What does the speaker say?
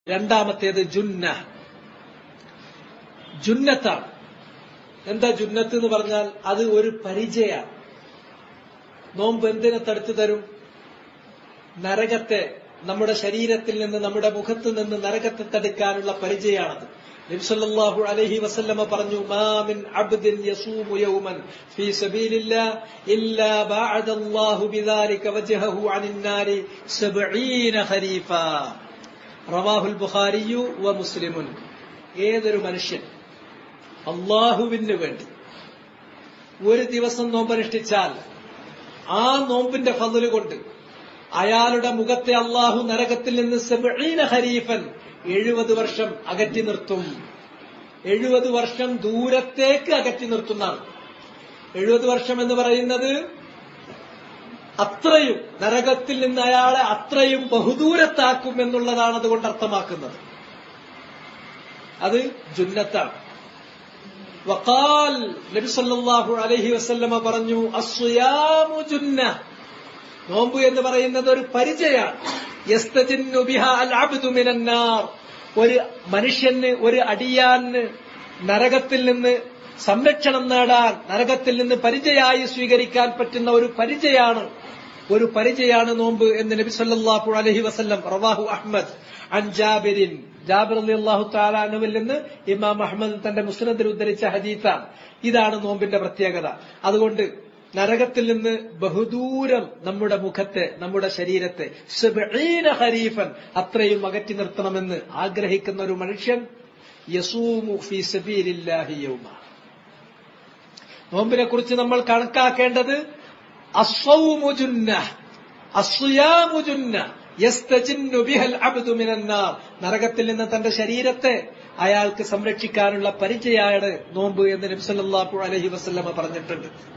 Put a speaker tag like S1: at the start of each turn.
S1: രണ്ടാമത്തേത് ജുന്ന ജുന്നത്താണ് എന്താ ജുന്നത്ത് എന്ന് പറഞ്ഞാൽ അത് ഒരു പരിചയാണ് നോമ്പ് എന്തിനെ തടുത്തു തരും നരകത്തെ നമ്മുടെ ശരീരത്തിൽ നിന്ന് നമ്മുടെ മുഖത്ത് നിന്ന് നരകത്തെ തടുക്കാനുള്ള പരിചയമാണത് നബിസല്ലാഹു അലൈഹി വസല്ലമ പറഞ്ഞു മാമിൻ അബ്ദിൻ യസൂമു യൗമൻ ഫീ സബീലില്ലാഹ് ഇല്ലാ ബഅദല്ലാഹു ബിദാലിക വജ്ഹഹു അനിൻ നാരി 70 ഖരീഫ റവാഹുൽ ബുഖാരിയു വ മുസ്ലിമുൻ ഏതൊരു മനുഷ്യൻ അള്ളാഹുവിന് വേണ്ടി ഒരു ദിവസം നോമ്പനുഷ്ഠിച്ചാൽ ആ നോമ്പിന്റെ ഫضല് കൊണ്ട് അയാളുടെ മുഖത്തെ അള്ളാഹു നരകത്തിൽ നിന്ന് സെബീന ഹരീഫൻ എഴുപത് വർഷം അകറ്റി നിർത്തും എഴുപത് വർഷം ദൂരത്തേക്ക് അകറ്റി നിർത്തുന്നതാണ് എഴുപത് വർഷം എന്ന് പറയുന്നത് അത്രയും നരകത്തിൽ നിന്ന് അയാളെ അത്രയും ബഹുദൂരത്താക്കും എന്നുള്ളതാണ് അതുകൊണ്ട് അർത്ഥമാക്കുന്നത് അത് ജുന്നത്താണ് വഖാൽ നബി സല്ലല്ലാഹു അലൈഹി വസല്ലമ പറഞ്ഞു അസ്യാമു ജുന്ന നോമ്പ് എന്ന് പറയുന്നത് ഒരു പരിചയാണ് യസ്തജിന്നു ബിഹ അൽ അബ്ദു മിനന്നാർ ഒരു മനുഷ്യന് ഒരു അടിയാന് നരകത്തിൽ നിന്ന് സംരക്ഷണം നേടാൻ നരകത്തിൽ നിന്ന് പരിചയമായി സ്വീകരിക്കാൻ പറ്റുന്ന ഒരു പരിചയാണ് ഒരു പരിചയാണ് നോമ്പ് എന്ന് നബി സല്ലല്ലാഹു അലൈഹി വസല്ലം റവാഹു അഹ്മദ് അൻ ജാബിരിൻ ജാബിർ അള്ളാഹു താലാനുവിൽ നിന്ന് ഇമാം അഹമ്മദ് തന്റെ മുസ്ലിദിൽ ഉദ്ധരിച്ച ഹദീത്താണ് ഇതാണ് നോമ്പിന്റെ പ്രത്യേകത അതുകൊണ്ട് നരകത്തിൽ നിന്ന് ബഹുദൂരം നമ്മുടെ മുഖത്തെ നമ്മുടെ ശരീരത്തെ ഹരീഫൻ അത്രയും അകറ്റി നിർത്തണമെന്ന് ആഗ്രഹിക്കുന്ന ഒരു മനുഷ്യൻ യസൂമു ഫി സബീലില്ലാഹി യൗമ നോമ്പിനെ കുറിച്ച് നമ്മൾ കണക്കാക്കേണ്ടത് അസ്വമുജുന്ന അസ്വയാമുജുന്ന നരകത്തിൽ നിന്ന് തന്റെ ശരീരത്തെ അയാൾക്ക് സംരക്ഷിക്കാനുള്ള പരിചയമാണ് നോമ്പ് എന്ന് നബ്സല്ലാഹു അലഹി വസ്ല്ലമ പറഞ്ഞിട്ടുണ്ട്